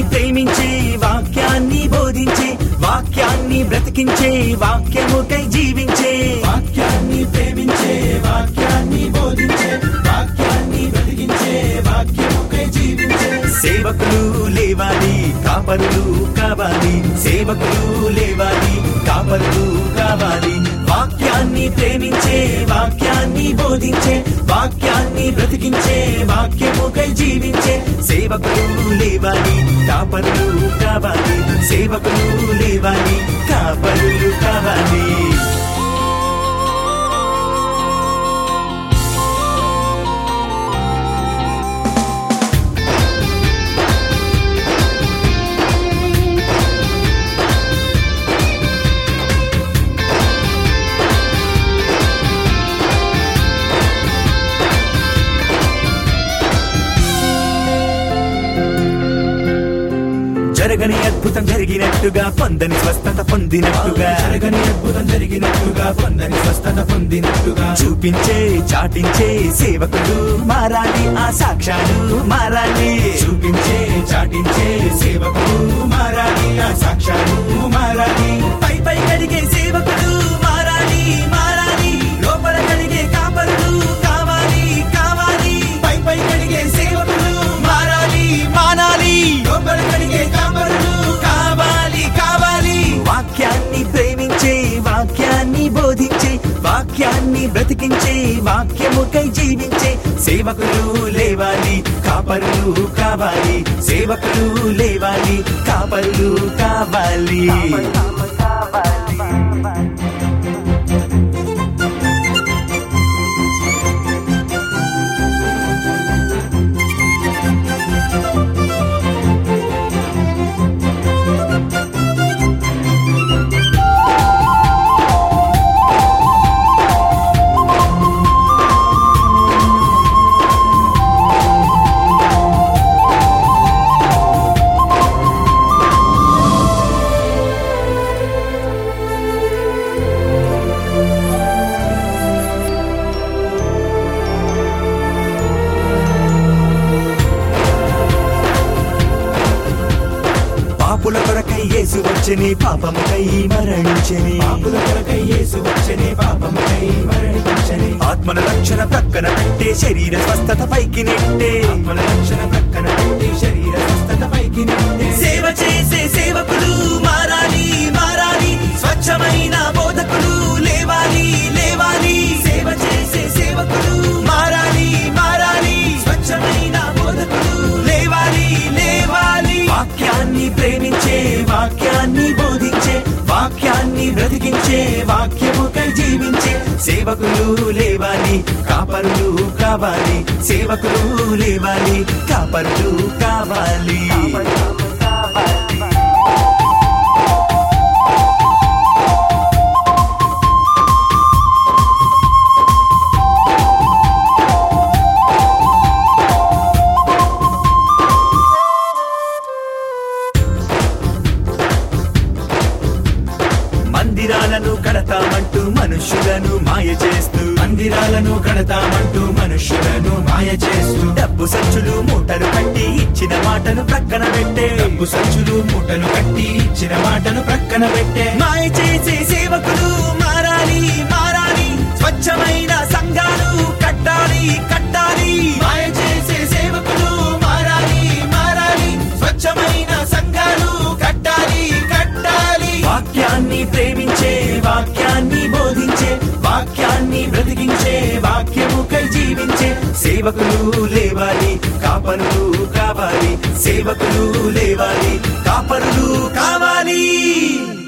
ప్రేమించే వాక్యాన్ని బోధించే వాక్యాన్ని బ్రతికించే వాక్యముకై జీవించే వాక్యాన్ని ప్రేమించే వాక్యాన్ని బోధించే వాక్యాన్ని బ్రతికించే వాక్యముకై జీవించే సేవకులు లేవాలి కాపరులు కావాలి సేవకులు లేవాలి కాపరులు కావాలి వాక్యాన్ని ప్రేమించే వాక్యాన్ని బోధించే వాక్యాన్ని బ్రతికించే వాక్యముకై జీవించే సేవకులు లేవాలి కాపరులు కావాలి సేవకులు లేవాలి కాపరులు కావాలి జరగని అద్భుతం జరిగినట్టుగా పొందని స్వస్థత పొందినట్టుగా జరగని అద్భుతం జరిగినట్టుగా పొందని స్వస్థత పొందినట్టుగా చూపించే చాటించే సేవకులు మారాలి ఆ సాక్ష్యాలు మారాలి చూపించే చాటించే సేవకులు మారాలి ఆ సాక్ష్యాలు మారాలి పై పై కడిగే సేవకులు మారాలి మారాలి లోపల కడిగే కాపరులు కావాలి కావాలి పై పై కడిగే సేవకులు మారాలి మానాలి లోపల కడిగే కాపరులు కావాలి కావాలి వాక్యాన్ని ప్రేమించే వాక్యాన్ని బోధించే వాక్యాన్ని బ్రతికించే వాక్యముకై జీవించే సేవకులు లేవాలి కాపరులు కావాలి సేవకులు లేవాలి కాపరులు కావాలి పాపుల కొరకై యేసు వచ్చని పాపముకై మరణించని పాపుల కొరకై యేసు వచ్చనే పాపముకై మరణించని ఆత్మల రక్షణ ప్రక్కన పెట్టే శరీర స్వస్థత పైకి నెట్టే ఆత్మల రక్షణ ప్రక్కన పెట్టి శరీర స్వస్థత పైకి నెట్టే సేవ చేసే సేవకులు మారాలి మారాలి స్వచ్ఛమైన బోధకులు లేవాలి లేవాలి సేవ చేసే సేవకులు మారాలి మారాలి స్వచ్ఛమైన బోధకులు లేవాలి లేవాలి వాక్యాన్ని ప్రేమించే వాక్యాన్ని బోధించే వాక్యాన్ని బ్రతికించే వాక్యముకై జీవించే సేవకులు లేవాలి కాపరులు కావాలి సేవకులు లేవాలి కాపరులు కావాలి మందిరాలను కడతామంటూ మనుషులను మాయ చేస్తూ మందిరాలను కడతామంటూ మనుష్యులను మాయ చేస్తూ డబ్బు సంచులు మూటలు కట్టి ఇచ్చిన మాటను ప్రక్కన పెట్టే డబ్బు సంచులు మూటలు కట్టి ఇచ్చిన మాటను ప్రక్కన పెట్టే మాయ చేసే సేవకులు మారాలి మారాలి స్వచ్ఛమైన సంఘాలు కట్టాలి కట్టాలి మాయ చేసే సేవకులు మారాలి మారాలి స్వచ్ఛమైన సంఘాలు కట్టాలి కట్టాలి వాక్యాన్ని ప్రేమించే వాక్యాన్ని బోధించే వాక్యాన్ని బ్రతికించే వాక్యముకై జీవించే సేవకులు లేవాలి కాపరులు కావాలి సేవకులు లేవాలి కాపరులు కావాలి